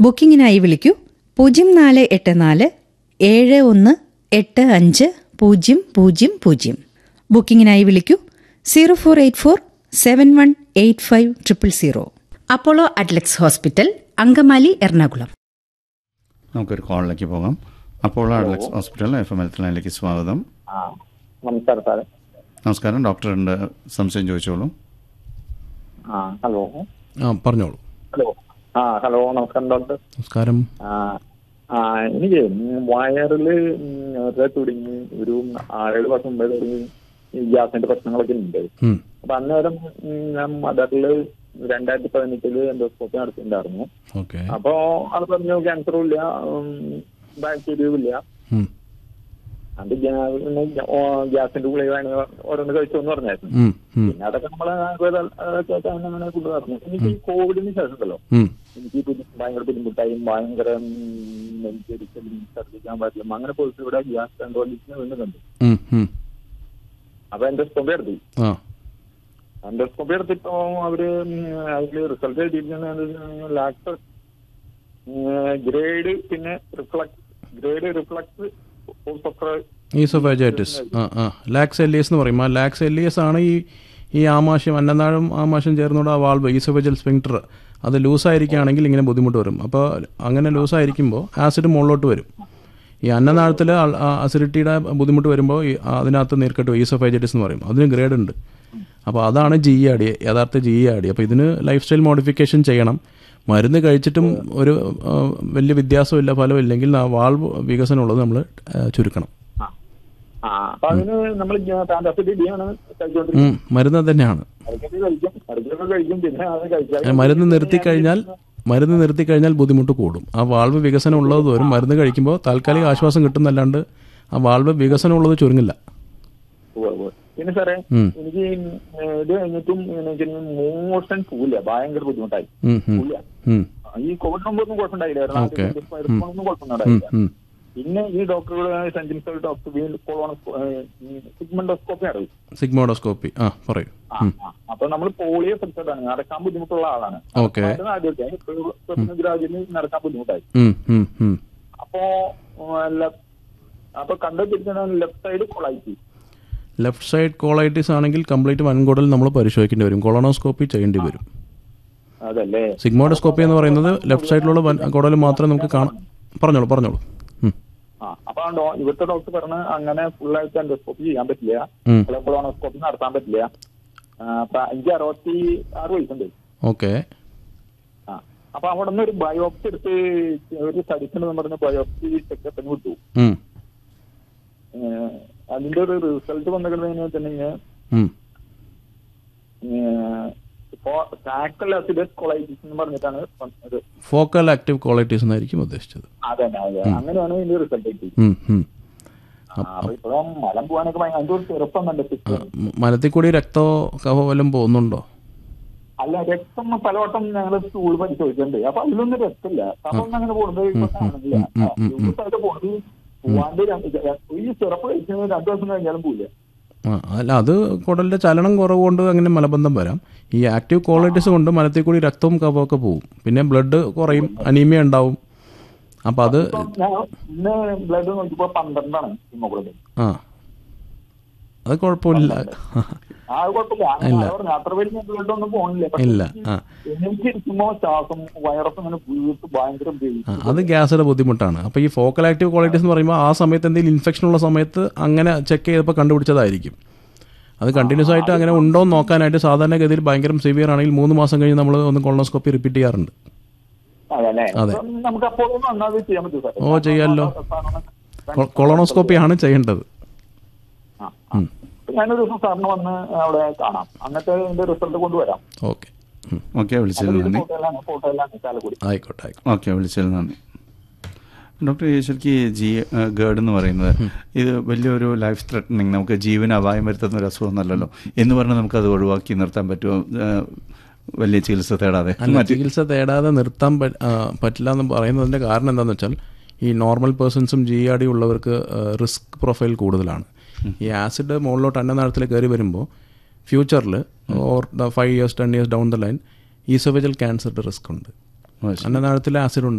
ബുക്കിംഗിനായി വിളിക്കൂ പൂജ്യം നാല് എട്ട് നാല് ഏഴ് ഒന്ന് എട്ട് അഞ്ച് പൂജ്യം പൂജ്യം പൂജ്യം ബുക്കിംഗിനായി വിളിക്കൂ zero four eight four seven one eight five triple zero Apollo Adlux hospital Angamaly Ernakulam നമുക്കൊരു കോളിലേക്ക് പോകാം Apollo Adlux hospital F M health ലൈനിലേക്ക് സ്വാഗതം ആ നമസ്കാരം സാറേ നമസ്കാരം ഡോക്ടറുണ്ട് സംശയം ചോദിച്ചോളൂ ആ ഹലോ ആ പറഞ്ഞോളൂ ഹലോ ആ ഹലോ നമസ്കാരം ഡോക്ടർ നമസ്കാരം ആ ആ എനിക്ക് വയറില് നേരത്തെ തുടങ്ങി ഒരു ആറേഴ് വർഷം മുമ്പേ തുടങ്ങി ഈ ഗ്യാസിന്റെ പ്രശ്നങ്ങളൊക്കെ ഉണ്ട് ഉം, അപ്പൊ അന്നേരം ഉം, ഞാൻ മദറില് രണ്ടായിരത്തി പതിനെട്ടില് എൻഡോസ്കോപ്പി നടത്തിയിട്ടുണ്ടായിരുന്നു ഓക്കെ അപ്പോ അത് പറഞ്ഞു ക്യാൻസറും ഇല്ല ബാക്ടീരിയയും ഇല്ല ഉം, അത് ഗ്യാ- പിന്നെ ഗ്യാസിന്റെ ഗുളികയാണ് ഓരോന്ന് കഴിച്ചു എന്ന് പറഞ്ഞായിരുന്നു ഉം, ഉം, പിന്നെ അതൊക്കെ നമ്മളെ അതൊക്കെ ആയിട്ട് അങ്ങനെ കൊണ്ട് നടന്നു എനിക്ക് ഈ കോവിഡിന് ശേഷം ഉണ്ടല്ലോ ഉം, എനിക്ക് ഈ ബുദ്ധി- ഭയങ്കര ബുദ്ധിമുട്ടായും ഭയങ്കര ഉം, നെഞ്ചരിക്കലും ഛർദ്ദിക്കാൻ പറ്റില്ല അങ്ങനെ പോയിട്ട് ഇവിടെ ഗ്യാസ് കൺട്രോളിന് വേണ്ടുന്നുണ്ട് ഉം, ഉം. അപ്പൊ എൻഡോസ്കോപ്പി എടുത്തു ആ എൻഡോസ്കോപ്പി എടുത്തിപ്പോ അവര് ഉം, അതില് റിസൾട്ട് എഴുതിയിരിക്കുന്നത് ലാക്സ് ഗ്രേഡ് പിന്നെ റിഫ്ലക്സ് ഗ്രേഡ് റിഫ്ലക്സ് ഈസോഫാജൈറ്റിസ് ആ ആ ലാക്സ് എല്ലിയസ് എന്ന് പറയും ആ ലാക്സ് എല്ലിയസ് ആണ് ഈ ഈ ആമാശയം അന്നനാഴും ആമാശയം ചേർന്നുകൊണ്ട് ആ വാൾവ് ഈസോഫേജൽ സ്പിങ്ക്ടർ അത് ലൂസായിരിക്കുകയാണെങ്കിൽ ഇങ്ങനെ ബുദ്ധിമുട്ട് വരും അപ്പോൾ അങ്ങനെ ലൂസായിരിക്കുമ്പോൾ ആസിഡ് മുകളിലോട്ട് വരും ഈ അന്നനാളത്തിൽ അസിഡിറ്റിയുടെ ബുദ്ധിമുട്ട് വരുമ്പോൾ ഈ അതിനകത്ത് നീർക്കെട്ട് ഈസോഫൈജൈറ്റിസ് എന്ന് പറയും അതിന് ഗ്രേഡ് ഉണ്ട് അപ്പോൾ അതാണ് ജി ഇ ആടി യഥാർത്ഥ ജി ഇ ആടി അപ്പോൾ ഇതിന് ലൈഫ് സ്റ്റൈൽ മോഡിഫിക്കേഷൻ ചെയ്യണം മരുന്ന് കഴിച്ചിട്ടും ഒരു ആ, വലിയ വ്യത്യാസമില്ല ഫലമില്ലെങ്കിൽ ആ വാൾവ് വികസനമുള്ളത് നമ്മൾ ചുരുക്കണം ആ അപ്പൊ അതിന് നമ്മൾ ഫാന്റാസിറ്റി ഡി ആണ് കഴിച്ചോണ്ടിരിക്കുന്നത് ഉം, മരുന്ന് അത് തന്നെയാണ് ഇടയ്ക്കൊക്കെ കഴിക്കും ഇടയ്ക്കൊക്കെ കഴിക്കും പിന്നെ അത് ഏ, കഴിച്ചാൽ മരുന്ന് നിർത്തി കഴിഞ്ഞാൽ മരുന്ന് നിർത്തി കഴിഞ്ഞാൽ ബുദ്ധിമുട്ട് കൂടും ആ വാൾവ് വികസനം ഉള്ളത് തോറും മരുന്ന് കഴിക്കുമ്പോൾ താൽക്കാലിക ആശ്വാസം കിട്ടുന്നല്ലാണ്ട് ആ വാൾവ് വികസനം ഉള്ളത് ചുരുങ്ങില്ല ഉവ്വ് ഉവ്വ്. പിന്നെ സാറേ ഉം. എനിക്ക് ഈ, ഏ, ഇത് കഴിഞ്ഞിട്ടും എനിക്ക് മോഷൻ പോവില്ല ഭയങ്കര ബുദ്ധിമുട്ടായി ഉം, ഉം, പോവില്ല ഉം, ഈ കോവിഡ് മുമ്പൊന്നും കുഴപ്പമുണ്ടായില്ലായിരുന്നു ഓക്കേ. ആദ്യം ഒന്നും ഉം, കുഴപ്പമുണ്ടായില്ല ഉം. പിന്നെ ഈ ഡോക്ടറുകൾ സെന്റിൻസ് ഡോക്ടർ വീണ്ടും സിഗ്മെൻഡോസ്കോപ്പി അറിയും സിഗ്മോഡോസ്കോപ്പി ആ പറയൂ ആ, ആ. അപ്പൊ നമ്മൾ പോളിയോ സെക്ടഡ് ആണ് നടക്കാൻ ബുദ്ധിമുട്ടുള്ള ആളാണ് ഓക്കേ. ആദ്യമൊക്കെ ഗ്രാജുവലി നടക്കാൻ ബുദ്ധിമുട്ടായി ഉം, ഉം, ഉം. അപ്പോ ലെ- അപ്പൊ കണ്ടുപിടിക്കുന്ന ലെഫ്റ്റ് സൈഡ് കൊളായിച്ചു ലെഫ്റ്റ് സൈഡ് കോളൈറ്റിസ് ആണെങ്കിൽ കംപ്ലീറ്റ് വൻകുടൽ നമ്മൾ പരിശോധിക്കേണ്ടി വരും കൊളോണോസ്കോപ്പി ചെയ്യേണ്ടി വരും അതല്ലേ സിഗ്മോഡോസ്കോപ്പി എന്ന് പറയുന്നത് ലെഫ്റ്റ് സൈഡിലുള്ള വൻ- കുടൽ മാത്രമേ നമുക്ക് കാണാം പറഞ്ഞോളൂ പറഞ്ഞോളൂ ഉം, ആ അപ്പൊ ആ ഡോ- ഇവിടുത്തെ ഡോക്ടർ പറഞ്ഞ് അങ്ങനെ ഫുൾ ആയിട്ട് എൻഡോസ്കോപ്പി ചെയ്യാൻ പറ്റില്ല ഉം. കൊളോണോസ്കോപ്പി നടത്താൻ പറ്റില്ല ആ, അപ്പൊ എനിക്ക് അറുപത്തി ആറ് വയസ്സുണ്ട് ഓക്കെ ആ അപ്പൊ അവിടെ നിന്ന് ഒരു ബയോപ്സി എടുത്ത് ഒരു സജഷൻ പറഞ്ഞ ബയോപ്സി ചെക്കപ്പിന് വിട്ടു ഉം, ഏഹ് അതിന്റെ ഒരു റിസൾട്ട് വന്നിട്ടുണ്ടെങ്കിൽ തന്നെ ഉം. ഇപ്പോ സാക്കൽ അസിഡസ് കൊളൈറ്റിസ് എന്ന് പറഞ്ഞിട്ടാണ് ഒരു ഫോക്കൽ ആക്റ്റീവ് ക്വാളിറ്റീസ് എന്നായിരിക്കും ഉദ്ദേശിച്ചത് അതന്നെ അതെ അങ്ങനെയാണ് ഇതിന്റെ റിസൾട്ട് കിട്ടി ഉം, ഉം. അപ്പൊ ഇപ്പോഴും മലം പോകാനൊക്കെ ഭയങ്കര അതിന്റെ ഒരു ചെറുപ്പമുണ്ട് മ- മലത്തിൽ കൂടി രക്തമോ കഫോ വല്ലതും പോകുന്നുണ്ടോ അല്ല രക്തം പലവട്ടം ഞങ്ങൾ സ്കൂൾ പരിശോധിച്ചിട്ടുണ്ട് അപ്പൊ അതിലൊന്നും രക്തമില്ല അപ്പൊ ഒന്നും അങ്ങനെ പോകുന്നത് ഇപ്പൊ കാണുന്നില്ല ഉം, ഉം, ഉം. ദിവസമായിട്ട് പോകുന്നത് പോവാണ്ട് രണ്ട് ഈ ചെറുപ്പം കഴിക്കുന്നത് രണ്ടു ദിവസം കഴിഞ്ഞാലും പോവില്ല ആ അല്ല അത് കുടലിൻ്റെ ചലനം കുറവ് കൊണ്ട് അങ്ങനെ മലബന്ധം വരാം ഈ ആക്റ്റീവ് ക്വാളിറ്റീസ് കൊണ്ട് മലത്തിൽ കൂടി രക്തവും കഫവും ഒക്കെ പോവും പിന്നെ ബ്ലഡ് കുറയും അനീമിയ ഉണ്ടാവും അപ്പോൾ അത് ഇപ്പം ഞാൻ ഇന്ന് ബ്ലഡ് നോക്കിയപ്പോ പന്ത്രണ്ടാണ് ഹിമോഗ്ലോബിൻ ആ അത് കുഴപ്പമില്ല ആ അത് കുഴപ്പമില്ല അങ്ങനെ അവർ അത്ര വലിയ ബ്ലഡ് ഒന്നും പോണില്ല പക്ഷെ ഇല്ല ആ എനിക്ക് ഇരിക്കുമ്പോ ശ്വാസം വയറൊക്കെ ഇങ്ങനെ വീട്ട് ഭയങ്കര ആ, ഉപയോഗിക്കും അത് ഗ്യാസിന്റെ ബുദ്ധിമുട്ടാണ് അപ്പോൾ ഈ ഫോക്കൽ ആക്റ്റീവ് ക്വാളിറ്റീസ് എന്ന് പറയുമ്പോൾ ആ സമയത്ത് എന്തെങ്കിലും ഇൻഫെക്ഷൻ ഉള്ള സമയത്ത് അങ്ങനെ ചെക്ക് ചെയ്തപ്പോൾ കണ്ടുപിടിച്ചതായിരിക്കും അത് കണ്ടിന്യൂസ് ആയിട്ട് അങ്ങനെ ഉണ്ടോ എന്ന് നോക്കാനായിട്ട് സാധാരണഗതിയിൽ ഭയങ്കര സിവിയർ ആണെങ്കിൽ മൂന്ന് മാസം കഴിഞ്ഞ് നമ്മൾ ഒന്ന് കൊളോണോസ്കോപ്പി റിപ്പീറ്റ് ചെയ്യാറുണ്ട് അതല്ലേ അതെ. ഇപ്പം നമുക്ക് അപ്പോൾ നന്നായി ചെയ്യാൻ പറ്റും സാർ ഓ, ചെയ്യാലോ. കൊളോണോസ്കോപ്പി ആണ് ചെയ്യേണ്ടത് ആ, ആ. അപ്പൊ ഞാനൊരു ദിവസം സാറിന് വന്ന് അവിടെ കാണാം എന്നിട്ട് ഇതിന്റെ റിസൾട്ട് കൊണ്ടുവരാം ഓക്കെ ഓക്കെ വിളിച്ചതിൽ നന്ദി ഫോട്ടോ എല്ലാം ഫോട്ടോ എല്ലാം ചാലക്കുടി ആയിക്കോട്ടെ ആയിക്കോട്ടെ ഓക്കെ വിളിച്ചതിൽ നന്ദി ഡോക്ടർ ശരിക്കും ഈ ജി ഗേർഡ് എന്ന് പറയുന്നത് ഇത് വലിയൊരു ലൈഫ് ത്രെട്ടനിങ് നമുക്ക് ജീവന് അപായം വരുത്തുന്ന ഒരു അസുഖമൊന്നുമല്ലല്ലോ എന്ന് പറഞ്ഞാൽ നമുക്കത് ഒഴിവാക്കി നിർത്താൻ പറ്റുമോ ഏഹ് വലിയ ചികിത്സ തേടാതെ അല്ല മറ്റ് ചികിത്സ തേടാതെ നിർത്താൻ പ- ആ, പറ്റില്ല എന്ന് പറയുന്നതിൻ്റെ കാരണം എന്താണെന്ന് വെച്ചാൽ ഈ നോർമൽ പേഴ്സൺസും ജി ആർ ഡി ഉള്ളവർക്ക് റിസ്ക് പ്രൊഫൈൽ കൂടുതലാണ് ഈ ആസിഡ് മുകളിലോട്ട് അന്നനാളത്തിൽ കയറി വരുമ്പോൾ ഫ്യൂച്ചറിൽ or five years ten years down the line oesophageal ക്യാൻസറുടെ റിസ്ക് ഉണ്ട് ഓ, ശരി. അന്നനാളത്തിൽ ആസിഡ് ഉണ്ട്